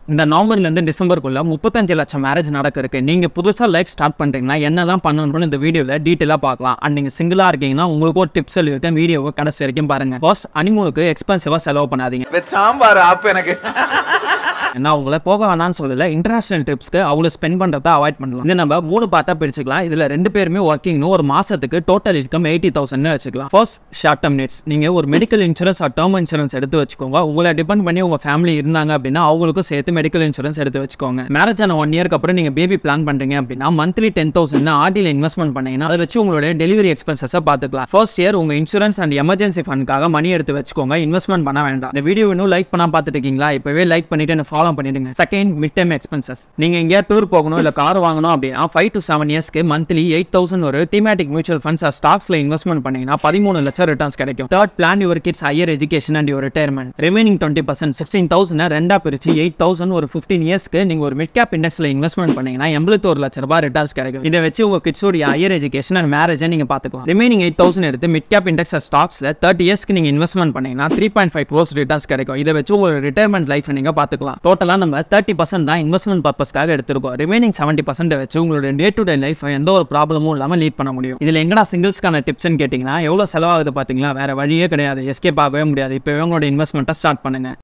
இந்த நவம்பர்லேருந்து டிசம்பருக்குள்ள முப்பத்தஞ்சு லட்சம் மேரேஜ் நடக்கிறதுக்கு நீங்கள் புதுசாக லைஃப் ஸ்டார்ட் பண்ணுறீங்கன்னா என்னெல்லாம் பண்ணணும்னு இந்த வீடியோவில் டீட்டெயிலாக பார்க்கலாம் அண்ட் நீங்கள் சிங்கிளாக இருக்கீங்கன்னா உங்களுக்கு ஒரு டிப்ஸ் சொல்லியிருக்கேன் வீடியோவை கடைசி வரைக்கும் பாருங்கள் பாஸ் அனிமூனுக்கு எக்ஸ்பென்சிவாக செலவு பண்ணாதீங்க சாம்பார் ஆப் எனக்கு நான் உங்களை போக வேணாம்னு சொல்லல இன்டர்நேஷனல் ட்ரிப்ஸ்க்கு அவ்வளோ ஸ்பெண்ட் பண்ணுறத அவாய்ட் பண்ணலாம் இது நம்ம மூணு பார்ட்டா பிரிச்சுக்கலாம் இதில் ரெண்டு பேருமே ஒர்க்கிங்னு ஒரு மாசத்துக்கு டோட்டல் இன்கம் எயிட்டி தௌசண்ட் வச்சுக்கலாம் ஃபர்ஸ்ட் ஷார்ட் டர்ம் நீட்ஸ் நீங்கள் ஒரு medical insurance or term insurance எடுத்து வச்சுக்கோங்க உங்களை டிபெண்ட் பண்ணி உங்கள் ஃபேமிலி இருந்தாங்க அப்படின்னா அவங்களுக்கும் சேர்த்து மெடிக்கல் இன்சூரன்ஸ் எடுத்து வச்சுக்கோங்க மேரேஜ் ஆன ஒன் இயர்க்கு அப்புறம் நீங்கள் பேபி பிளான் பண்ணுறீங்க அப்படின்னா மந்த்லி டென் தௌசண்ட் ஆர்டியில் இன்வெஸ்ட்மெண்ட் பண்ணீங்கன்னா அதை வச்சு உங்களுடைய டெலிவரி எக்ஸ்பென்சஸை பார்த்துக்கலாம் ஃபர்ஸ்ட் இயர் உங்கள் இன்சூரன்ஸ் அண்ட் எமர்ஜென்சி ஃபண்டுக்காக மணி எடுத்து வச்சுக்கோங்க இன்வெஸ்ட்மெண்ட் பண்ண வேண்டாம் இந்த வீடியோ இன்னும் லைக் பண்ணா பார்த்துட்டு இருக்கீங்களா இப்போவே லைக் பண்ணிட்டு என்ன ஃபாலோ பண்ணிடுங்க செகண்ட் மிட் டைம் எக்ஸ்பென்சஸ் நீங்கள் எங்கேயா டூர் போகணும் இல்லை கார் வாங்கணும் அப்படின்னா ஃபைவ் டு செவன் இயர்ஸ்க்கு மந்த்லி எயிட் தௌசண்ட் ஒரு தீமேட்டிக் மியூச்சுவல் ஃபண்ட்ஸ் ஸ்டாக்ஸில் இன்வெஸ்ட்மெண்ட் பண்ணீங்கன்னா பதிமூணு லட்சம் ரிட்டர்ன்ஸ் கிடைக்கும் third plan your kids higher education and your retirement remaining twenty percent sixteen thousand ரெண்டா பிரிச்சு எயிட் தௌசண்ட் ஒரு ஃபிஃப்டீன் இயர்ஸ்க்கு நீங்கள் ஒரு மிட் கேப் இண்டெக்ஸில் இன்வெஸ்ட்மெண்ட் பண்ணீங்கன்னா எண்பத்தி ஒரு லட்ச ரூபாய் ரிட்டர்ன்ஸ் கிடைக்கும் இதை வச்சு உங்கள் கிட்ஸோடைய ஹையர் எஜுகேஷன் அண்ட் மேரேஜை நீங்கள் பார்த்துக்கலாம் ரிமைனிங் எயிட் தௌசண்ட் எடுத்து மிட் கேப் இண்டெக்ஸ் ஸ்டாக்ஸில் தேர்ட்டி இயர்ஸ்க்கு நீங்கள் இன்வெஸ்ட்மெண்ட் பண்ணீங்கன்னா three point five crores returns கிடைக்கும் இதை வச்சு ஒரு ரிட்டையர்மெண்ட் லைஃப் நீங்கள் பார்த்துக்கலாம் டோட்டலாக நம்ம தேர்ட்டி பர்சன்ட் தான் இன்வெஸ்ட்மெண்ட் பர்பஸ்க்காக எடுத்திருக்கோம் ரிமைனிங் செவன்ட்டி பர்சன்ட் வச்சு உங்களோட டே டு டே லைஃப் எந்த ஒரு ப்ராப்ளமும் இல்லாமல் லீட் பண்ண முடியும் இதில் எங்கடா சிங்கிள்ஸ்க்கான டிப்ஸ்னு கேட்டிங்கன்னா எவ்வளோ செலவாகுது பார்த்தீங்களா வேற வழியே கிடையாது எஸ்கேப் ஆகவே முடியாது இப்போ உங்களோட இன்வெஸ்ட்மெண்ட்டை ஸ்டார்ட் பண்ணுங்க